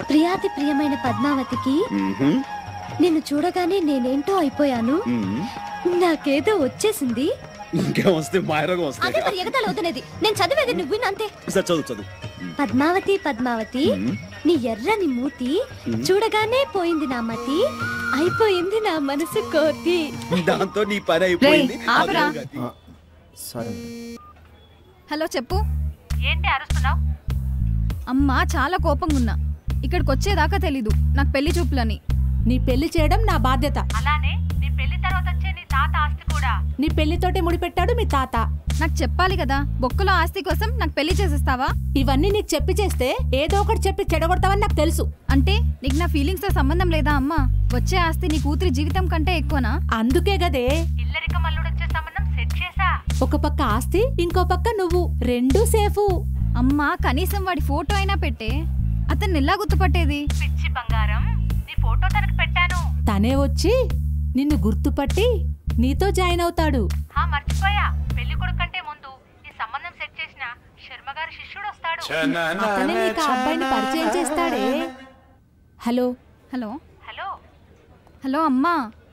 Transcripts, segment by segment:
ప్రియాతి ప్రియమైన పద్మావతికి మ్మ్హ్మ్. నిన్ను చూడగానే నేనేంటో అయిపోయాను మ్మ్. నాకేదో వచ్చేసింది ఇంకేం వస్తే మాయరోగం అదే వస్తాయి మరి ఎగతాళి అవుతున్నది నేను చదివేది నువ్వు విను అంతే సరే చదువు చదువు పద్మావతి పద్మావతి మ్మ్. నీ ఎర్రని మూతి మ్మ్. చూడగానే పోయింది నా మతి అయిపోయింది నా మనసు కోతి దాంతో నీ పని అయిపోయింది రేయ్, ఆపరా. అదే గతి. సరే హలో చెప్పు ఏంటి అరుస్తున్నావు అమ్మా చాలా కోపంగా ఉన్నా ఇక్కడికి వచ్చేదాకా తెలీదు నాకు పెళ్లి చూపులని నీ పెళ్లి చేయడం నా బాధ్యత అలానే నీ పెళ్లి తర్వాత వచ్చే నీ తాత ఆస్తి కూడా నీ పెళ్లితోటే ముడిపెట్టాడు మీ తాత నాకు చెప్పాలి కదా బొక్కలో ఆస్తి కోసం నాకు పెళ్లి చేసేస్తావా ఇవన్నీ నీకు చెప్పి చేస్తే ఏదో ఒకటి చెప్పి చెడగొడతావని నాకు తెలుసు అంటే నీకు నా ఫీలింగ్స్ తో సంబంధం లేదా అమ్మా వచ్చే ఆస్తి నీ కూతురి జీవితం కంటే ఎక్కువనా అందుకే గదే ఇల్లరిక మల్లుడు వచ్చే సంబంధం సెట్ చేసా ఒక పక్క ఆస్తి ఇంకో పక్క నువ్వు రెండూ సేఫు అమ్మా కనీసం వాడి ఫోటో అయినా పెట్టే అతన్ని ఎలా గుర్తుపట్టేది పిచ్చి బంగారం నీ ఫోటో తనకు పెట్టాను తనే వచ్చి నిన్ను గుర్తుపట్టి నీతో జాయిన్ అవుతాడు హా మర్చిపోయా పెళ్లి కొడుకు కంటే ముందు ఈ సంబంధం సెట్ చేసిన శర్మ గారి శిష్యుడు వస్తాడు అతనే నీకు ఆ అబ్బాయిని పరిచయం చేస్తాడే హలో హలో హలో హలో అమ్మా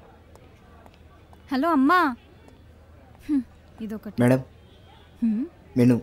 హలో అమ్మా హ్మ్, ఇదొకటి మేడం హ్మ్, మెను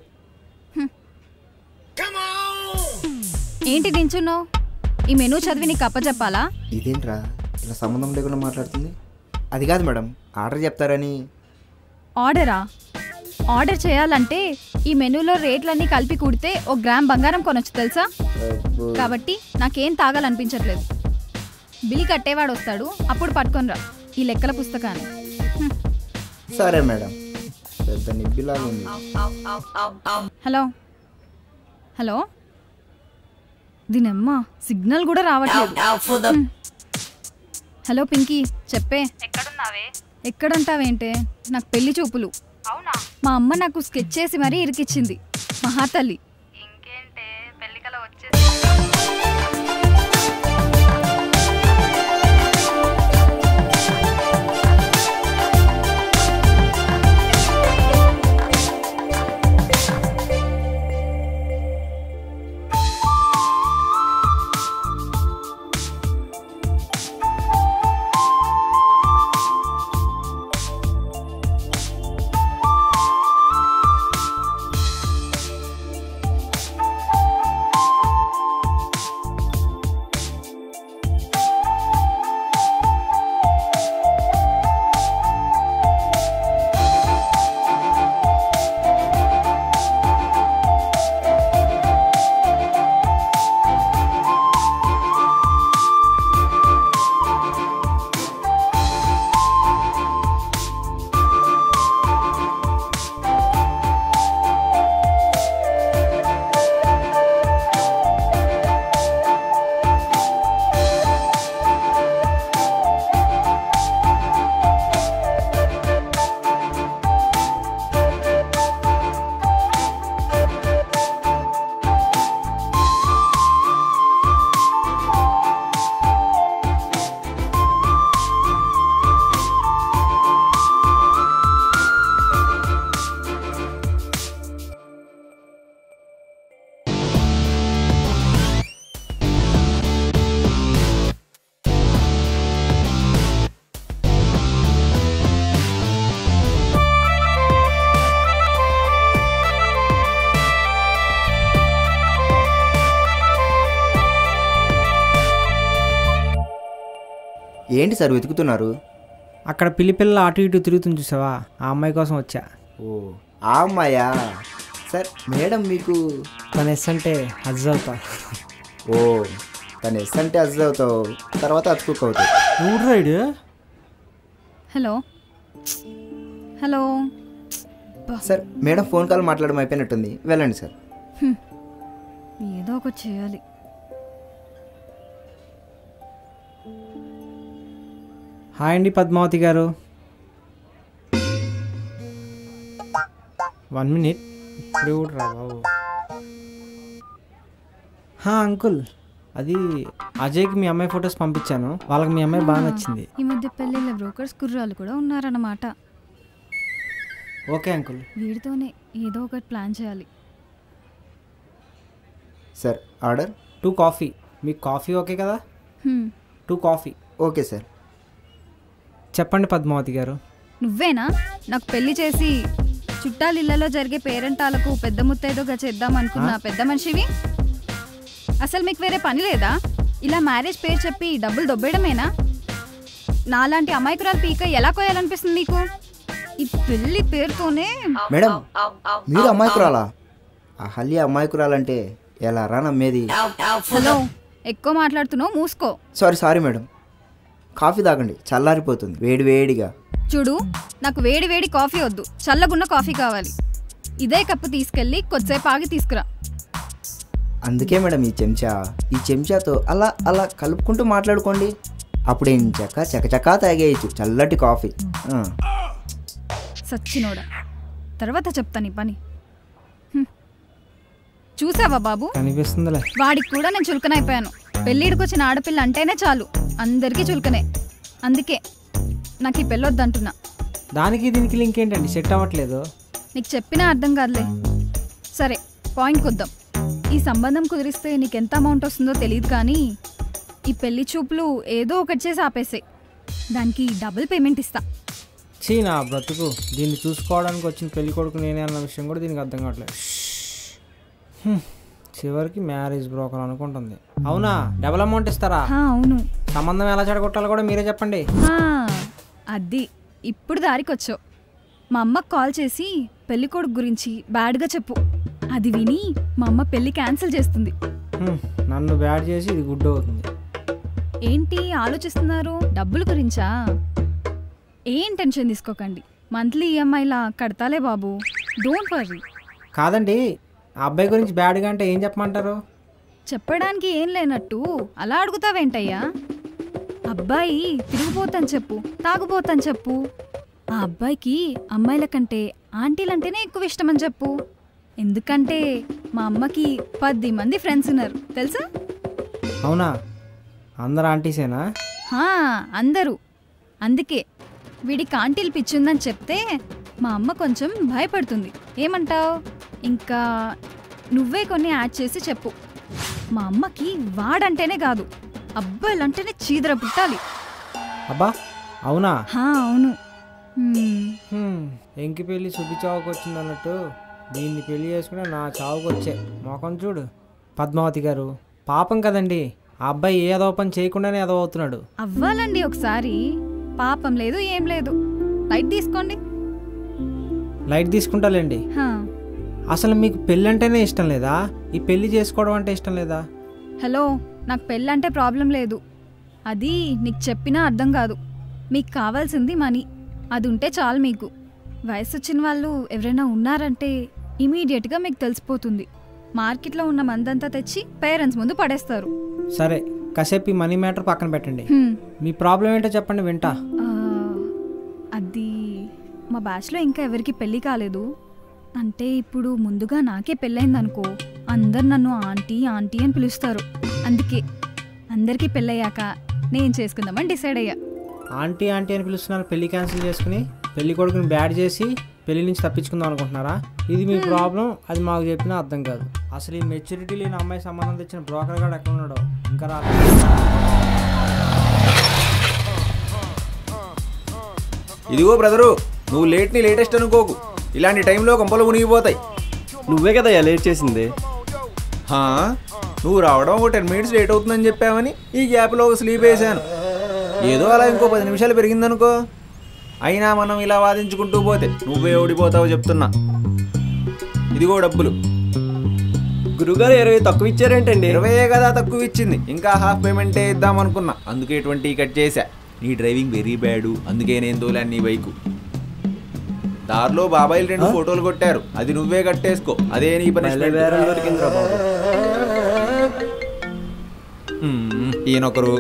ఏంటి నించున్నావు ఈ మెనూ చదివి నీకు అప్పచెప్పాలా ఇదేంట్రా ఇలా సంబంధం లేకుండా మాట్లాడుతుంది అది కాదు మేడం ఆర్డర్ చెప్తారని ఆర్డరా ఆర్డర్ చేయాలంటే ఈ మెనూలో రేట్లన్నీ కలిపి కూడితే ఒక గ్రామ్ బంగారం కొనొచ్చు తెలుసా అబ్బో. కాబట్టి నాకేం తాగాలనిపించట్లేదు బిల్ కట్టేవాడు వస్తాడు అప్పుడు పట్టుకొనిరా ఈ లెక్కల పుస్తకాన్ని హ్మ్. సరే మేడం పెద్ద నిబ్బిలాగా ఉంది హలో హలో దీనమ్మా సిగ్నల్ కూడా రావట్లేదు హ్మ్. హలో పింకీ చెప్పే ఎక్కడున్నావే ఎక్కడుంటావేంటే నాకు పెళ్లి చూపులు అవునా మా అమ్మ నాకు స్కెచ్ చేసి మరీ ఇరికిచ్చింది మహాతల్లి ఇంకేంటే పెళ్లికల వచ్చేసి ఏంటి సార్ వెతుకుతున్నారు అక్కడ పిల్లి పిల్ల అటు ఇటు తిరుగుతుంది చూసావా ఆ అమ్మాయి కోసం వచ్చా ఓ ఆ అమ్మాయా సార్ మేడం మీకు తన ఎస్ అంటే హజ్ అవుతా ఓ తను ఎస్ అంటే అజ్ అవుతావు తర్వాత అతుకుక్ అవుతావు నువ్వు ride hello hello sir madam phone call మాట్లాడడం అయిపోయినట్టుంది వెళ్ళండి సార్ ఏదో ఒకటి చేయాలి హాయ్ అండి పద్మావతి గారు వన్ మినిట్ ఇప్పుడు కూడా రా బాబు హా అంకుల్ అది అజయ్కి మీ అమ్మాయి ఫొటోస్ పంపించాను వాళ్ళకి మీ అమ్మాయి బాగా నచ్చింది ఈ మధ్య పెళ్ళిళ్ళ బ్రోకర్స్ కుర్రాలు కూడా ఉన్నారన్నమాట ఓకే అంకుల్ వీడితోనే ఏదో ఒకటి ప్లాన్ చేయాలి సార్ ఆర్డర్ టూ కాఫీ మీకు కాఫీ ఓకే కదా హ్మ్. టూ కాఫీ ఓకే సార్ చెప్పండి పద్మావతి గారు నువ్వేనా నాకు పెళ్లి చేసి చుట్టాల ఇళ్లలో జరిగే పేరెంటాలకు పెద్ద ముత్తైదుగా చేద్దాం అనుకున్న పెద్ద మనిషివి అసలు మీకు వేరే పని లేదా ఇలా మ్యారేజ్ పేరు చెప్పి డబ్బులు దొబ్బేయడమేనా నాలాంటి అమాయకురాలు పీక ఎలా కోయాలనిపిస్తుంది నీకు ఈ పెళ్లి పేరుతోనే మేడం మీరు అమాయకురాలా అహల్య అమాయకురాలంటే ఎలా రా నమ్మేది హలో ఎక్కువ మాట్లాడుతున్నావు మూసుకో సారీ సారీ మేడం కాఫీ తాగండి చల్లారిపోతుంది వేడి వేడిగా చూడు నాకు వేడి వేడి కాఫీ వద్దు చల్లగున్న కాఫీ కావాలి ఇదే కప్పు తీసుకెళ్ళి కొద్దిసేపు ఆగి తీసుకురా అందుకే మేడం ఈ చెంచా ఈ చెంచాతో అలా అలా కలుపుకుంటూ మాట్లాడుకోండి అప్పుడు చక్క చకచకా తాగేయచ్చు చల్లటి కాఫీ ఆ. సచ్చినోడా తర్వాత చెప్తా నీ పని హ్మ్. చూసావా బాబు కనిపిస్తుందిలే వాడికి కూడా నేను చులకనైపోయాను పెళ్ళిడికి వచ్చిన ఆడపిల్ల అంటేనే చాలు అందరికీ చులకనే అందుకే నాకు ఈ పెళ్ళొద్దంటున్నా దానికి దీనికి లింక్ ఏంటండి సెట్ అవ్వట్లేదు నీకు చెప్పినా అర్థం కాదులే సరే పాయింట్కి వద్దాం ఈ సంబంధం కుదిరిస్తే నీకు ఎంత అమౌంట్ వస్తుందో తెలియదు కానీ ఈ పెళ్లి చూపులు ఏదో ఒకటి చేసి ఆపేసాయి దానికి డబుల్ పేమెంట్ ఇస్తా చీ నా బ్రతుకు దీన్ని చూసుకోవడానికి వచ్చిన పెళ్లి కొడుకు నేనే అన్న విషయం కూడా దీనికి అర్థం కావట్లేదు హ్మ్. చివరికి మ్యారేజ్ బ్రోకర్ అనుకుంటుంది అవునా డబుల్ అమౌంట్ ఇస్తారా హా, అవును సంబంధం ఎలా చెడగొట్టాలో కూడా మీరే చెప్పండి హా, అది ఇప్పుడు దారికొచ్చావు మా అమ్మకు కాల్ చేసి పెళ్లి కొడుకు గురించి బ్యాడ్గా చెప్పు అది విని మా అమ్మ పెళ్లి క్యాన్సిల్ చేస్తుంది హ్మ్. నన్ను బ్యాడ్ చేసి ఇది గుడ్ అవుతుంది ఏంటి ఆలోచిస్తున్నారు డబ్బుల గురించా ఏం టెన్షన్ తీసుకోకండి మంత్లీ ఈఎంఐలా కడతాలే బాబు డోంట్ వర్రీ కాదండి ఆ అబ్బాయి గురించి బ్యాడ్గా అంటే ఏం చెప్పమంటారు చెప్పడానికి ఏం లేనట్టు అలా అడుగుతావేంటయ్యా అబ్బాయి తిరిగిపోతని చెప్పు తాగుపోతని చెప్పు ఆ అబ్బాయికి అమ్మాయిల కంటే ఆంటీలంటేనే ఎక్కువ ఇష్టమని చెప్పు ఎందుకంటే మా అమ్మకి పది మంది ఫ్రెండ్స్ ఉన్నారు తెలుసా అవునా అందరు ఆంటీసేనా హా, అందరూ అందుకే వీడికి ఆంటీలు పిచ్చుందని చెప్తే మా అమ్మ కొంచెం భయపడుతుంది ఏమంటావు ఇంకా నువ్వే కొన్ని యాడ్ చేసి చెప్పు మా అమ్మకి వాడంటేనే కాదు అబ్బాయిలంటేనే చీదర పుట్టాలి అబ్బా అవునా హా అవును హ్మ్, హ్మ్. ఎంకి పెళ్ళి సుబ్బి చావుకు వచ్చింది అన్నట్టు దీన్ని పెళ్లి చేసుకునే నా చావుకు వచ్చే మొఖం చూడు పద్మావతి గారు పాపం కదండి ఆ అబ్బాయి ఏ ఏదో పని చేయకుండానే ఏదో అవుతున్నాడు అవ్వాలండి ఒకసారి పాపం లేదు ఏం లేదు లైట్ తీసుకోండి లైట్ తీసుకుంటాలేండి హా. అసలు మీకు పెళ్ళి అంటేనే ఇష్టం లేదా ఈ పెళ్లి చేసుకోవడం అంటే ఇష్టం లేదా హలో నాకు పెళ్ళంటే ప్రాబ్లం లేదు అది నీకు చెప్పినా అర్థం కాదు మీకు కావాల్సింది మనీ అది ఉంటే చాలు మీకు వయసు వచ్చిన వాళ్ళు ఎవరైనా ఉన్నారంటే ఇమీడియట్గా మీకు తెలిసిపోతుంది మార్కెట్లో ఉన్న మందంతా తెచ్చి పేరెంట్స్ ముందు పడేస్తారు సరే కాసేపు ఈ మనీ మ్యాటర్ పక్కన పెట్టండి హ్మ్. మీ ప్రాబ్లం ఏంటో చెప్పండి వింటా ఆ, అది మా బ్యాచ్లో ఇంకా ఎవరికి పెళ్ళి కాలేదు అంటే ఇప్పుడు ముందుగా నాకే పెళ్ళైంది అనుకో అందరు నన్ను ఆంటీ ఆంటీ అని పిలుస్తారు అందుకే అందరికీ పెళ్ళయ్యాక నేను చేసుకుందామని డిసైడ్ అయ్యా ఆంటీ ఆంటీ అని పిలుస్తున్నారు పెళ్లి క్యాన్సిల్ చేసుకుని పెళ్లి కొడుకుని బ్యాడ్ చేసి పెళ్లి నుంచి తప్పించుకుందాం అనుకుంటున్నారా ఇది మీ ప్రాబ్లం అది మాకు చెప్పినా అర్థం కాదు అసలు ఈ మెచ్యూరిటీ లేని అమ్మాయి సంబంధం తెచ్చిన బ్రోకర్ గారు ఎక్కడ ఉన్నాడో ఇంకా రాలేదు ఇదిగో బ్రదరు నువ్వు లేట్ని లేటెస్ట్ అనుకోకు ఇలాంటి టైంలో కొంపలు మునిగిపోతాయి నువ్వే కదా లేట్ చేసింది హా నువ్వు రావడం ఒక టెన్ మినిట్స్ లేట్ అవుతుందని చెప్పావని ఈ గ్యాప్లో ఒక స్లీప్ వేసాను ఏదో అలా ఇంకో పది నిమిషాలు పెరిగిందనుకో అయినా మనం ఇలా వాదించుకుంటూ పోతే నువ్వే ఓడిపోతావో చెప్తున్నా ఇదిగో డబ్బులు గురుగారు ఇరవై తక్కువ ఇచ్చారేంటండి ఇరవయే కదా తక్కువ ఇచ్చింది ఇంకా హాఫ్ పేమెంటే ఇద్దాం అనుకున్నా అందుకే ట్వంటీ కట్ చేశా నీ డ్రైవింగ్ వెరీ బ్యాడు అందుకే నేను తోలాను నీ బైకు దారిలో బాబాయిలు రెండు ఫోటోలు కొట్టారు అది నువ్వే కట్టేసుకో అదే నీ మళ్ళీ పనిష్మెంట్ బేరం దొరికిందిరా బాబు మ్మ్, ఈయనొకరు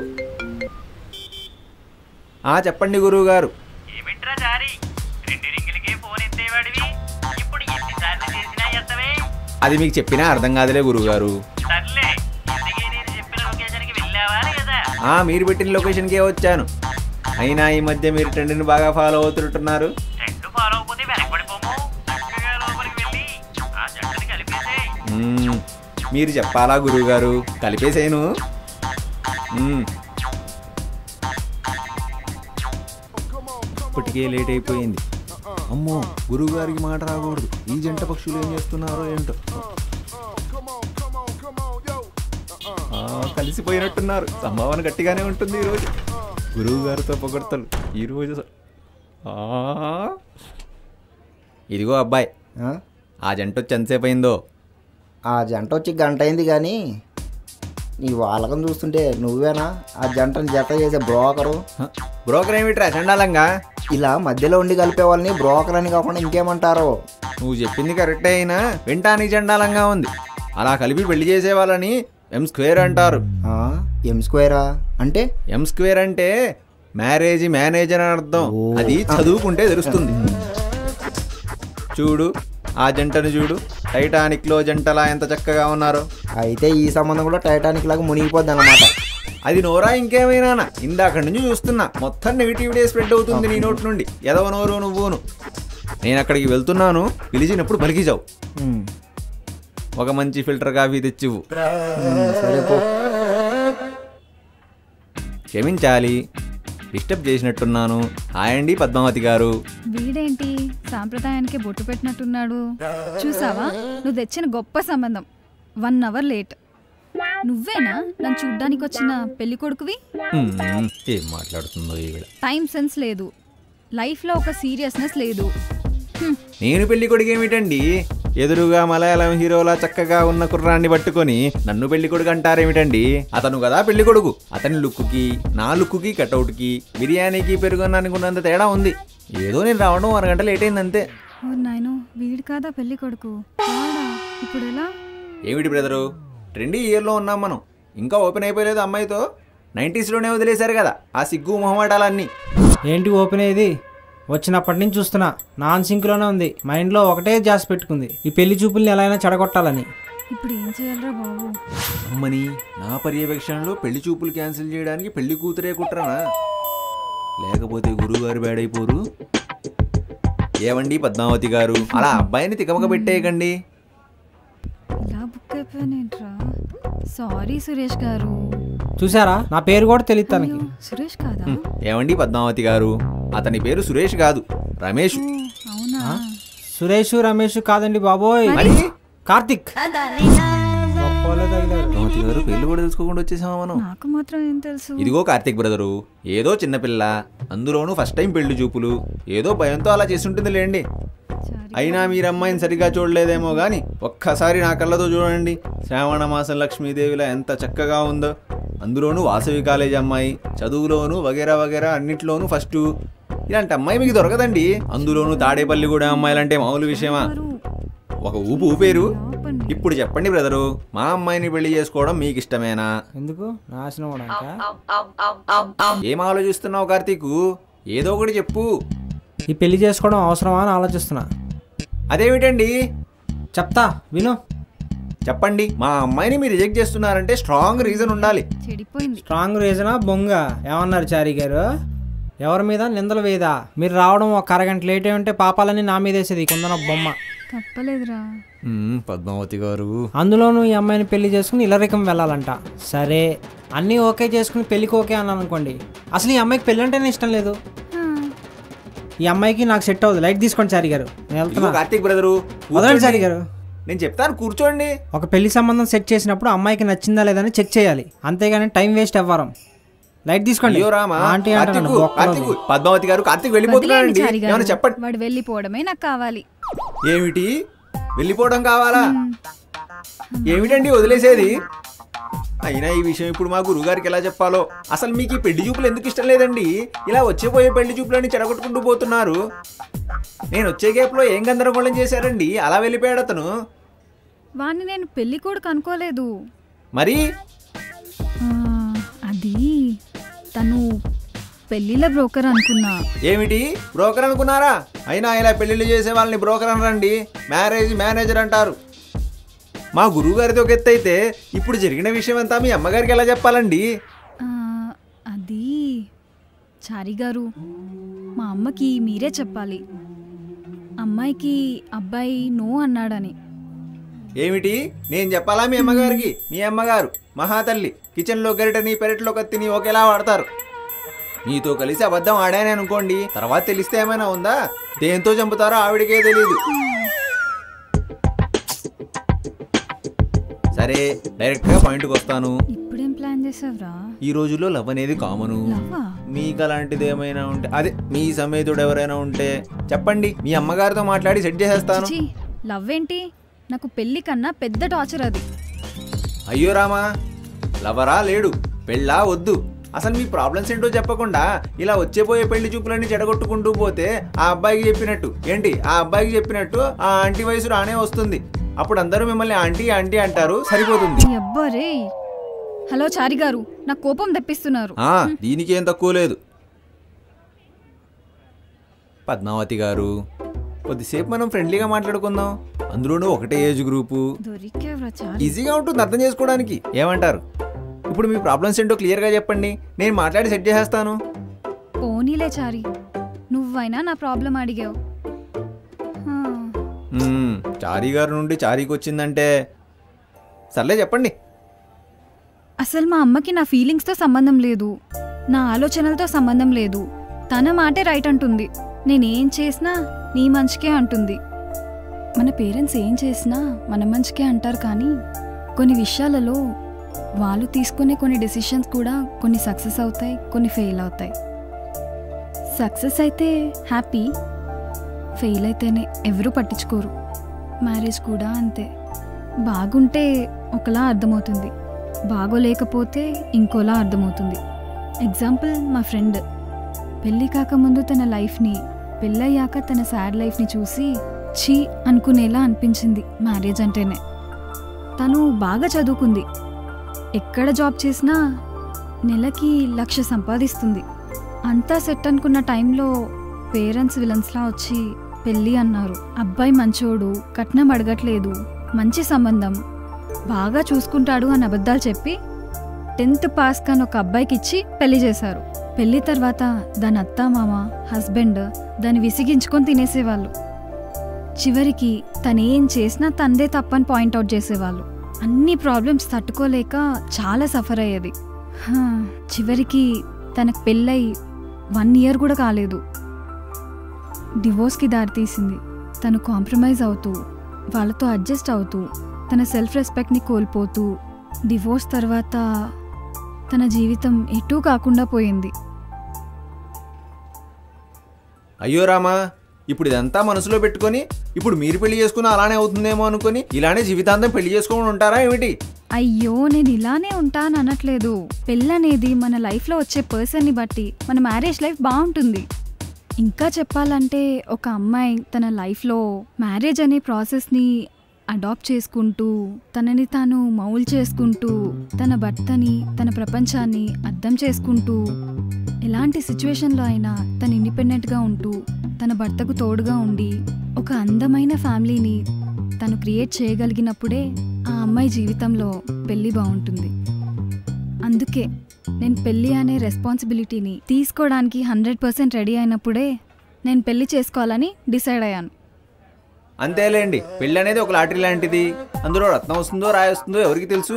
ఆ చెప్పండి గురువు గారు ఏమిట్రా జారి రెండు రింగులకే ఫోన్ ఎత్తేవాడివి ఇప్పుడు ఎన్నిసార్లు చేసినా ఎత్తవే అది మీకు చెప్పినా అర్థం కాదులే గురువు గారు సర్లే ఇంతకీ నేను చెప్పిన లొకేషన్కి వెళ్ళావా లేదా ఆ మీరు పెట్టిన లొకేషన్కే వచ్చాను అయినా ఈ మధ్య మీరు ట్రెండ్ని బాగా ఫాలో అవుతుంటున్నారు రెండు ఫాలో అయిపోతే వెనకబడిపోము చక్కగా లోపలికి వెళ్ళి ఆ జట్టుని కలిపేసే మ్మ్, మీరు చెప్పాలా గురువు గారు కలిపేసేను మ్మ్. ఇప్పటికే లేట్ అయిపోయింది అమ్మో గురువు గారికి మాట రాకూడదు ఈ జంట పక్షులు ఏం చేస్తున్నారో ఏంటో ఆ, కలిసిపోయినట్టున్నారు సంభావన గట్టిగానే ఉంటుంది ఈరోజు గురువు గారితో పొగడతలు ఈరోజు అస- ఆ. ఇదిగో అబ్బాయి ఆ? ఆ జంట వచ్చి ఎంతసేపు అయిందో ఆ జంట వచ్చి గంట అయింది కానీ నీ వాళ్ళకం చూస్తుంటే నువ్వేనా ఆ జంటను జత చేసే బ్రోకరు హ, బ్రోకర్ ఏమిట్రా చండాలంగా ఇలా మధ్యలో ఉండి కలిపే వాళ్ళని బ్రోకర్ అని కాకుండా ఇంకేమంటారు నువ్వు చెప్పింది కరెక్టే అయినా వింటానికి చండాలంగా ఉంది అలా కలిపి పెళ్లి చేసే వాళ్ళని ఎం స్క్వేర్ అంటారు ఆ? ఎం స్క్వేరా అంటే ఎం స్క్వేర్ అంటే మ్యారేజ్ మేనేజర్ అని అర్థం ఓ. అది చదువుకుంటే తెలుస్తుంది చూడు ఆ జంటను చూడు టైటానిక్ లో జంటలా ఎంత చక్కగా ఉన్నారో అయితే ఈ సంబంధం కూడా టైటానిక్ లాగా మునిగిపోద్ది అన్నమాట అది నోరా ఇంకేమైనా ఇందాక నుంచి చూస్తున్నా మొత్తం నెగిటివిటీ స్ప్రెడ్ అవుతుంది నీ నోటి నుండి ఎదవ నోరు నువ్వును నేను అక్కడికి వెళ్తున్నాను పిలిచినప్పుడు పలికి జావు ఉమ్. ఒక మంచి ఫిల్టర్ కాఫీ తెచ్చివు ఉమ్, సరే పో క్షమించాలి డిస్టర్బ్ చేసినట్టున్నాను హాయ్ అండి పద్మావతి గారు వీడేంటి సాంప్రదాయానికి బొట్టు పెట్టినట్టున్నాడు చూసావా నువ్వు తెచ్చిన గొప్ప సంబంధం వన్ అవర్ లేట్ నువ్వేనా నన్ను చూడ్డానికి వచ్చిన పెళ్లి కొడుకువి హ్మ్, ఏం మాట్లాడుతుందో ఈవిడ టైం సెన్స్ లేదు లైఫ్లో ఒక సీరియస్నెస్ లేదు హ్మ్, నేను పెళ్లి కొడుకు ఏమిటండి ఎదురుగా మలయాళం హీరోలా చక్కగా ఉన్న కుర్రాన్ని పట్టుకొని నన్ను పెళ్లి కొడుకు అంటారేమిటండి అతను కదా పెళ్లి కొడుకు అతని లుక్కి నా లుక్కి కటౌట్కి బిర్యానీకి పెరుగున్నానికి ఉన్నంత తేడా ఉంది ఏదో నేను రావడం అరగంట లేట్ అయింది అంతే ఓ నాయనో వీడు కాదా పెళ్లి కొడుకు వాడా? ఇప్పుడు ఎలా ఏమిటి బ్రదరు ట్రెండీ ఇయర్లో ఉన్నాం మనం ఇంకా ఓపెన్ అయిపోయలేదు అమ్మాయితో నైంటీస్లోనే వదిలేశారు కదా ఆ సిగ్గు మొహమాటాలన్నీ ఏంటి ఓపెన్ అయ్యేది వచ్చినప్పటి నుంచి చూస్తున్నా నాన్ సింక్లోనే ఉంది మైండ్లో ఒకటే జాస్ పెట్టుకుంది ఈ పెళ్లి చూపుల్ని ఎలా అయినా చెడగొట్టాలని ఇప్పుడు ఏం చేయాలరా బాబు అమ్మని నా పర్యవేక్షణలో పెళ్లి చూపులు క్యాన్సిల్ చేయడానికి పెళ్లి కూతురే కుట్రనా లేకపోతే గురువుగారు బేడైపోరు ఏవండి పద్మావతి గారు అలా అబ్బాయిని తికమక పెట్టేయకండి ఇలా బుక్ అయిపోయానేంట్రా సారీ సురేష్ గారు చూసారా నా పేరు కూడా తెలియదు తనకి అయ్యో, సురేష్ కాదా ఏవండి పద్మావతి గారు అతని పేరు సురేష్ కాదు రమేష్ ఓ, అవునా సురేష్ రమేష్ కాదండి బాబోయ్ మరి కార్తిక్ గొప్పోలే తగిలారు. పద్మావతి గారు పెళ్లి కూడా తెలుసుకోకుండా వచ్చేసామా మనం నాకు మాత్రం ఏం తెలుసు ఇదిగో కార్తిక్ బ్రదరు ఏదో చిన్నపిల్ల అందులోనూ ఫస్ట్ టైం పెళ్లి చూపులు ఏదో భయంతో అలా చేస్తుంటుంది లేండి సారీ. అయినా మీరు అమ్మాయిని సరిగా చూడలేదేమో కానీ ఒక్కసారి నా కళ్ళతో చూడండి శ్రావణ మాసం లక్ష్మీదేవిలా ఎంత చక్కగా ఉందో అందులోనూ వాసవి కాలేజ్ అమ్మాయి చదువులోను వగేరా వగేరా అన్నిట్లోనూ ఫస్ట్ ఇలాంటి అమ్మాయి మీకు దొరకదండి అందులోనూ తాడేపల్లి కూడా అమ్మాయిలంటే మామూలు విషయమా ఎవరు? ఒక ఊపు ఊపేరు ఆపండి. ఇప్పుడు చెప్పండి బ్రదరు మా అమ్మాయిని పెళ్లి చేసుకోవడం మీకు ఇష్టమేనా ఎందుకు నాశనం అవడానికా? ఏం ఆలోచిస్తున్నావు కార్తీకు ఏదో ఒకటి చెప్పు ఈ పెళ్లి చేసుకోవడం అవసరమా అని ఆలోచిస్తున్నా అదేమిటండి చెప్తా విను చెప్పండి మా అమ్మాయిని మీరు రిజెక్ట్ చేస్తున్నారంటే స్ట్రాంగ్ రీజన్ ఉండాలి చెడిపోయింది స్ట్రాంగ్ రీజనా బొంగ ఏమన్నారు చారి గారు ఎవరి మీద నిందలు వేయదా మీరు రావడం ఒక అరగంట లేట్ అయి ఉంటే పాపాలని నా మీద వేసేది కుందన బొమ్మ తప్పలేదురా మ్మ్, పద్మావతి గారు అందులోనూ ఈ అమ్మాయిని పెళ్లి చేసుకుని ఇల్లరికం వెళ్ళాలంట సరే అన్నీ ఓకే చేసుకుని పెళ్ళికి ఓకే అన్నాను అనుకోండి అసలు ఈ అమ్మాయికి పెళ్ళి అంటేనే ఇష్టం లేదు ఆ, ఈ అమ్మాయికి నాకు సెట్ అవ్వదు లైట్ తీసుకోండి చారి గారు నేను ఇదిగో వెళ్తున్నా కార్తీక్ బ్రదరు వదలండి చారి గారు నేను చెప్తాను కూర్చోండి ఒక పెళ్లి సంబంధం సెట్ చేసినప్పుడు అమ్మాయికి నచ్చిందా లేదని చెక్ చేయాలి అంతేగాని టైం వేస్ట్ అవ్వరం లైట్ తీసుకోండి అయ్యో రామా ఆంటీ కార్తీక్ అంటాను కార్తీక్ పద్మావతి గారు కార్తీక్ వదిలేయండి వెళ్ళిపోతున్నాడండి చారి గారు. ఏమైనా చెప్పండి వాడు వెళ్ళిపోవడమే నాకు కావాలి ఏమిటి వెళ్ళిపోవడం కావాలా ఏమిటండి వదిలేసేది అయినా ఈ విషయం ఇప్పుడు మా గురుగారికి ఎలా చెప్పాలో అసలు మీకు ఈ పెళ్లి చూపులు ఎందుకు ఇష్టం లేదండి ఇలా వచ్చేపోయే పెళ్లి చూపులని చెడగొట్టుకుంటూ పోతున్నారు నేను వచ్చే గ్యాప్లో ఏం గందరగోళం చేశారండి అలా వెళ్ళిపోయాడు అతను వాడిని నేను పెళ్లి కొడుకు అనుకోలేదు మరి ఆ, అది తను పెళ్లిళ్ళ బ్రోకర్ అనుకున్నా ఏమిటి బ్రోకర్ అనుకున్నారా అయినా ఇలా పెళ్లిళ్ళు చేసే వాళ్ళని బ్రోకర్ అనరండి మ్యారేజ్ మేనేజర్ అంటారు మా గురువు గారిది ఒక ఎత్తు అయితే ఇప్పుడు జరిగిన విషయం అంతా మీ అమ్మగారికి ఎలా చెప్పాలండి ఆ, అది చారి గారు మా అమ్మకి మీరే చెప్పాలి అమ్మాయికి అబ్బాయి నో అన్నాడని ఏమిటి నేను చెప్పాలా మీ అమ్మగారికి మీ అమ్మగారు మహాతల్లి కిచెన్లో గరిటని పెరట్లో కత్తిని ఒకేలా వాడతారు మీతో కలిసి అబద్ధం ఆడానే అనుకోండి తర్వాత తెలిస్తే ఏమైనా ఉందా దేంతో చంపుతారో ఆవిడకే తెలియదు సరే డైరెక్ట్గా పాయింట్కి వస్తాను ఇప్పుడేం ప్లాన్ చేసావురా ఈ రోజుల్లో లవ్ అనేది కామను లవ్వా మీకు అలాంటిది ఏమైనా ఉంటే అదే మీ సమేతుడు ఎవరైనా ఉంటే చెప్పండి మీ అమ్మగారితో మాట్లాడి సెట్ చేసేస్తాను చిచి లవ్ ఏంటి నాకు పెళ్లి కన్నా పెద్ద టార్చర్ అది అయ్యో రామా లవరా లేడు పెళ్ళా వద్దు అసలు మీ ప్రాబ్లమ్స్ ఏంటో చెప్పకుండా ఇలా వచ్చేపోయే పెళ్లి చూపులన్నీ చెడగొట్టుకుంటూ పోతే ఆ అబ్బాయికి చెప్పినట్టు ఏంటి ఆ అబ్బాయికి చెప్పినట్టు ఆ ఆంటీ వయసు రానే వస్తుంది అప్పుడు అందరూ మిమ్మల్ని ఆంటీ ఆంటీ అంటారు సరిపోతుంది ఈ అబ్బా రే హలో చారి గారు నాకు కోపం తెప్పిస్తున్నారు ఆ దీనికి ఏం తక్కువ లేదు పద్మావతి గారు కొద్దిసేపు మనం ఫ్రెండ్లీగా మాట్లాడుకుందాం అందులోనూ ఒకటే ఏజ్ గ్రూపు దొరికేవరా చారి ఈజీగా ఉంటుంది అర్థం చేసుకోవడానికి ఏమంటారు ఇప్పుడు మీ ప్రాబ్లమ్స్ ఏంటో క్లియర్గా చెప్పండి నేను మాట్లాడి సెట్ చేసేస్తాను పోనీలే చారి నువ్వైనా నా ప్రాబ్లం అడిగావు హా, మ్మ్, చారీ గారి నుండి చారీకి వచ్చిందంటే సర్లే చెప్పండి అసలు మా అమ్మకి నా ఫీలింగ్స్తో సంబంధం లేదు నా ఆలోచనలతో సంబంధం లేదు తన మాటే రైట్ అంటుంది నేనేం చేసినా నీ మంచికే అంటుంది మన పేరెంట్స్ ఏం చేసినా మన మంచికే అంటారు కానీ కొన్ని విషయాలలో వాళ్ళు తీసుకునే కొన్ని డెసిషన్స్ కూడా కొన్ని సక్సెస్ అవుతాయి కొన్ని ఫెయిల్ అవుతాయి సక్సెస్ అయితే హ్యాపీ ఫెయిల్ అయితేనే ఎవరూ పట్టించుకోరు మ్యారేజ్ కూడా అంతే బాగుంటే ఒకలా అర్థమవుతుంది బాగోలేకపోతే ఇంకోలా అర్థమవుతుంది ఎగ్జాంపుల్ మా ఫ్రెండ్ పెళ్ళి కాకముందు తన లైఫ్ని పెళ్ళయ్యాక తన సాడ్ లైఫ్ని చూసి ఛీ అనుకునేలా అనిపించింది మ్యారేజ్ అంటేనే తను బాగా చదువుకుంది ఎక్కడ జాబ్ చేసినా నెలకి లక్ష సంపాదిస్తుంది అంతా సెట్ అనుకున్న టైంలో పేరెంట్స్ విలన్స్లా వచ్చి పెళ్ళి అన్నారు అబ్బాయి మంచోడు కట్నం అడగట్లేదు మంచి సంబంధం బాగా చూసుకుంటాడు అని అబద్ధాలు చెప్పి టెన్త్ పాస్ కాని ఒక అబ్బాయికి ఇచ్చి పెళ్లి చేశారు పెళ్లి తర్వాత దాని అత్త మామ హస్బెండ్ దాన్ని విసిగించుకొని తినేసేవాళ్ళు చివరికి తనేం చేసినా తందే తప్పని పాయింట్అవుట్ చేసేవాళ్ళు అన్ని ప్రాబ్లమ్స్ తట్టుకోలేక చాలా సఫర్ అయ్యేది హా, చివరికి తనకు పెళ్ళై వన్ ఇయర్ కూడా కాలేదు డివోర్స్కి దారితీసింది తను కాంప్రమైజ్ అవుతూ వాళ్ళతో అడ్జస్ట్ అవుతూ తన సెల్ఫ్ రెస్పెక్ట్ని కోల్పోతూ డివోర్స్ తర్వాత తన జీవితం ఎటూ కాకుండా పోయింది అయ్యో రామా ఇప్పుడు ఇదంతా మనసులో పెట్టుకొని ఇప్పుడు మీరు పెళ్లి చేసుకుని అలానే అవుతుందేమో అనుకొని ఇలానే జీవితాంతం పెళ్లి చేసుకోమని ఉంటారా ఏమిటి అయ్యో నేను ఇలానే ఉంటాను అనట్లేదు పెళ్ళనేది మన లైఫ్లో వచ్చే పర్సన్ని బట్టి మన మ్యారేజ్ లైఫ్ బాగుంటుంది ఇంకా చెప్పాలంటే ఒక అమ్మాయి తన లైఫ్లో మ్యారేజ్ అనే ప్రాసెస్ని అడాప్ట్ చేసుకుంటూ తనని తాను మౌల్ చేసుకుంటూ తన భర్తని తన ప్రపంచాన్ని అర్థం చేసుకుంటూ ఎలాంటి సిచ్యువేషన్లో అయినా తను ఇండిపెండెంట్గా ఉంటూ తన భర్తకు తోడుగా ఉండి ఒక అందమైన ఫ్యామిలీని తను క్రియేట్ చేయగలిగినప్పుడే ఆ అమ్మాయి జీవితంలో పెళ్ళి బాగుంటుంది అందుకే నేను పెళ్ళి అనే రెస్పాన్సిబిలిటీని తీసుకోవడానికి హండ్రెడ్ పర్సెంట్ రెడీ అయినప్పుడే నేను పెళ్లి చేసుకోవాలని డిసైడ్ అయ్యాను అంతేలేండి పెళ్ళి అనేది ఒక లాటరీ లాంటిది అందులో రత్నం వస్తుందో రాయి వస్తుందో ఎవరికి తెలుసు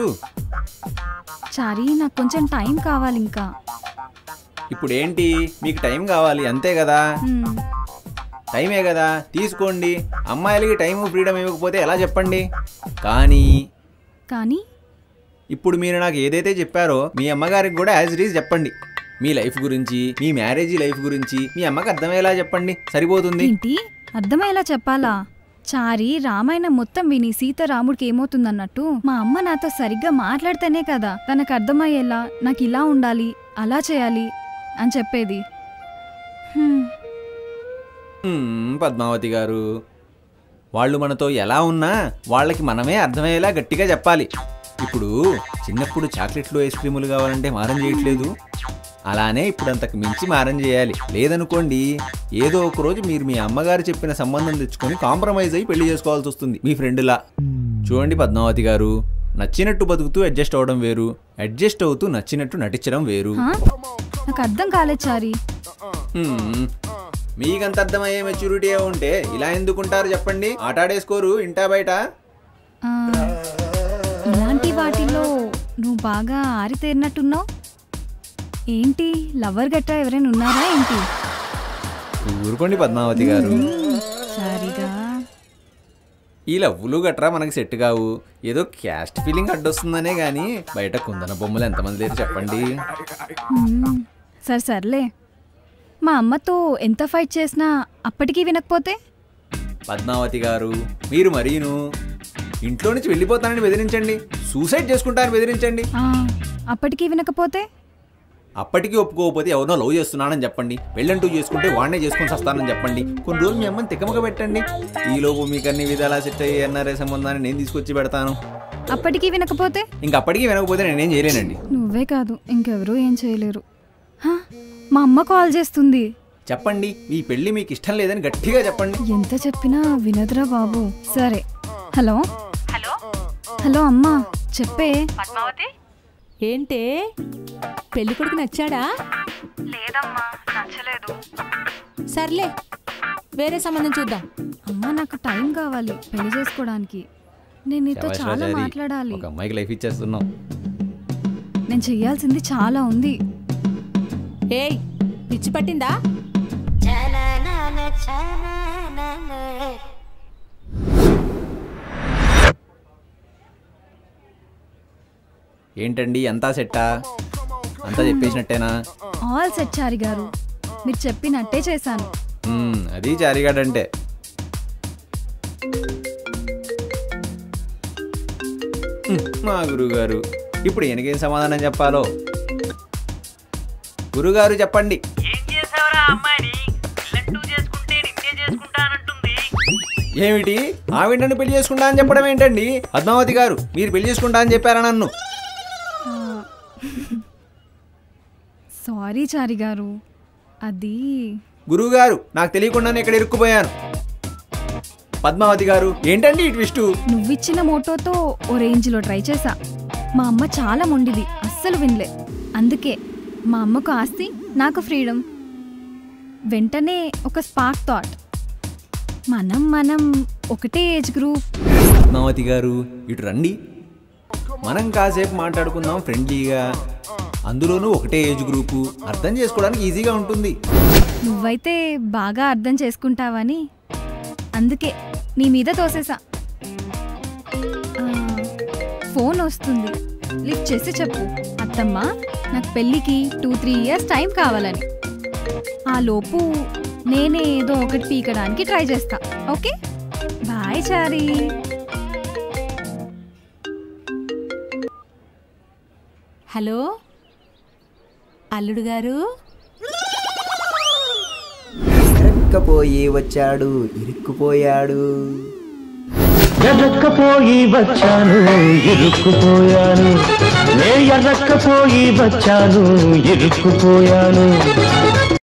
చారీ నాకు కొంచెం టైం కావాలి ఇంకా ఇప్పుడు ఏంటి మీకు టైం కావాలి అంతే కదా హ్మ్. టైమే కదా తీసుకోండి అమ్మాయిలకి టైం ఫ్రీడమ్ ఇవ్వకపోతే ఎలా చెప్పండి కానీ కానీ ఇప్పుడు మీరు నాకు ఏదైతే చెప్పారో మీ అమ్మగారికి కూడా యాజ్ ఇట్ ఈజ్ చెప్పండి మీ లైఫ్ గురించి మీ మ్యారేజీ లైఫ్ గురించి మీ అమ్మకి అర్థమయ్యేలా చెప్పండి సరిపోతుంది ఏంటి అర్థమయ్యేలా చెప్పాలా చారి రామాయణం మొత్తం విని సీత రాముడికి ఏమవుతుందన్నట్టు మా అమ్మ నాతో సరిగ్గా మాట్లాడితేనే కదా తనకు అర్థమయ్యేలా నాకు ఇలా ఉండాలి అలా చేయాలి అని చెప్పేది హ్మ్. మ్మ్, పద్మావతి గారు వాళ్ళు మనతో ఎలా ఉన్నా వాళ్ళకి మనమే అర్థమయ్యేలా గట్టిగా చెప్పాలి ఇప్పుడు చిన్నప్పుడు చాక్లెట్లు ఐస్ క్రీములు కావాలంటే మారం చేయట్లేదు అలానే ఇప్పుడు అంతకు మించి మారం చేయాలి లేదనుకోండి ఏదో ఒక రోజు మీరు మీ అమ్మగారు చెప్పిన సంబంధం తెచ్చుకొని కాంప్రమైజ్ అయ్యి పెళ్లి చేసుకోవాల్సి వస్తుంది మీ ఫ్రెండ్లా చూడండి పద్మావతి గారు నచ్చినట్టు బతుకుతూ అడ్జస్ట్ అవ్వడం వేరు అడ్జస్ట్ అవుతూ నచ్చినట్టు నటించడం వేరు హా? నాకు అర్థం కాలేదు చారి హ్మ్. మీకంత అర్థమయ్యే మెచ్యూరిటీ ఉంటే ఇలా ఎందుకుంటారు చెప్పండి ఆటాడేసుకోరు ఇంటా బయట ఆ, ఇలాంటి వాటిలో నువ్వు బాగా ఆరితేరినట్టున్నావు ఏంటి లవర్ గట్రా ఎవరైనా ఉన్నారా ఏంటి ఊరుకోండి పద్మావతి గారు సారీగా ఈ లవ్వులు గట్రా మనకి సెట్ కావు ఏదో క్యాస్ట్ ఫీలింగ్ అడ్డొస్తుందనే గానీ బయట కుందన బొమ్మలు ఎంతమంది లేరు చెప్పండి మ్మ్. సరే సర్లే మా అమ్మతో ఎంత ఫైట్ చేసినా అప్పటికీ వినకపోతే పద్మావతి గారు మీరు మరీను ఇంట్లో నుంచి వెళ్ళిపోతానని బెదిరించండి సూసైడ్ చేసుకుంటానని బెదిరించండి ఆ, అప్పటికీ వినకపోతే అప్పటికి ఒప్పుకోకపోతే ఎవరినో లవ్ చేస్తున్నానని చెప్పండి పెళ్ళంటూ చేసుకుంటే వాడినే చేసుకొని వస్తానని చెప్పండి కొన్ని రోజులు మీ అమ్మని తిక్కమక పెట్టండి ఈలోపు మీకు అన్ని విధాలా సెట్ అయ్యి ఎన్ఆర్ఐ సంబంధాన్ని నేను తీసుకొచ్చి పెడతాను అప్పటికీ వినకపోతే ఇంక అప్పటికి వినకపోతే నేనేం చేయలేనండి నువ్వే కాదు ఇంకెవరూ ఏం చేయలేరు హ, మా అమ్మ కాల్ చేస్తుంది చెప్పండి ఈ పెళ్లి మీకు ఇష్టం లేదని గట్టిగా చెప్పండి ఎంత చెప్పినా వినదురా బాబు సరే హలో హలో హలో అమ్మా చెప్పే పద్మావతి ఏంటే పెళ్లి కొడుకు నచ్చాడా లేదమ్మా నచ్చలేదు సర్లే వేరే సంబంధం చూద్దాం అమ్మా నాకు టైం కావాలి పెళ్లి చేసుకోవడానికి నేను నీతో శభాష్ చాలా రాజాది. మాట్లాడాలి ఒక అమ్మాయికి లైఫ్ ఇచ్చేస్తున్నాం నేను చెయ్యాల్సింది చాలా ఉంది ఏయ్ పిచ్చి పట్టిందా ఏంటండి అంతా సెట్టా అంతా చెప్పేసినట్టేనా ఆల్ సెట్ చారి గారు మీరు చెప్పినట్టే చేశాను మ్మ్, అది చారిగాడంటే మ్మ్, మా గురుగారు ఇప్పుడు ఈయనకేం సమాధానం చెప్పాలో గురుగారు చెప్పండి ఏం చేసావురా అమ్మాయిని పెళ్ళంటూ చేసుకుంటే నిన్నే చేసుకుంటానంటుంది ఏమిటి ఆవిడని పెళ్లి చేసుకుంటా అని చెప్పడం ఏంటండి పద్మావతి గారు మీరు పెళ్లి చేసుకుంటా అని చెప్పారా నన్ను సారీ చారి గారు అది గురువుగారు నాకు తెలియకుండానే ఇక్కడ ఇరుక్కుపోయాను పద్మావతి గారు ఏంటండి ఈ ట్విస్టు నువ్విచ్చిన మోటోతో ఓ రేంజ్లో ట్రై చేశా మా అమ్మ చాలా మొండిది అస్సలు వినలే అందుకే మా అమ్మకు ఆస్తి నాకు ఫ్రీడమ్ వెంటనే ఒక స్పార్క్ థాట్ మనం మనం ఒకటే ఏజ్ గ్రూప్ పద్మావతి గారు ఇటు రండి మనం కాసేపు మాట్లాడుకుందాం ఫ్రెండ్లీగా అందులోనూ ఒకటే ఏజ్ గ్రూపు అర్థం చేసుకోవడానికి ఈజీగా ఉంటుంది నువ్వైతే బాగా అర్థం చేసుకుంటావని అందుకే నీ మీద తోసేసా ఆ, ఫోన్ వస్తుంది లిఫ్ట్ చేసి చెప్పు అత్తమ్మ నాకు పెళ్ళికి టూ త్రీ ఇయర్స్ టైం కావాలని ఆ లోపు నేనే ఏదో ఒకటి పీకడానికి ట్రై చేస్తా ఓకే బాయ్ చారీ హలో అల్లుడు గారు ఇరక్కపోయి వచ్చాడు ఇరుక్కుపోయాడు ఎర్రక్కపోయి వచ్చాను ఇరుక్కుపోయాను నే ఎర్రక్కపోయి వచ్చాను ఇరుక్కుపోయాను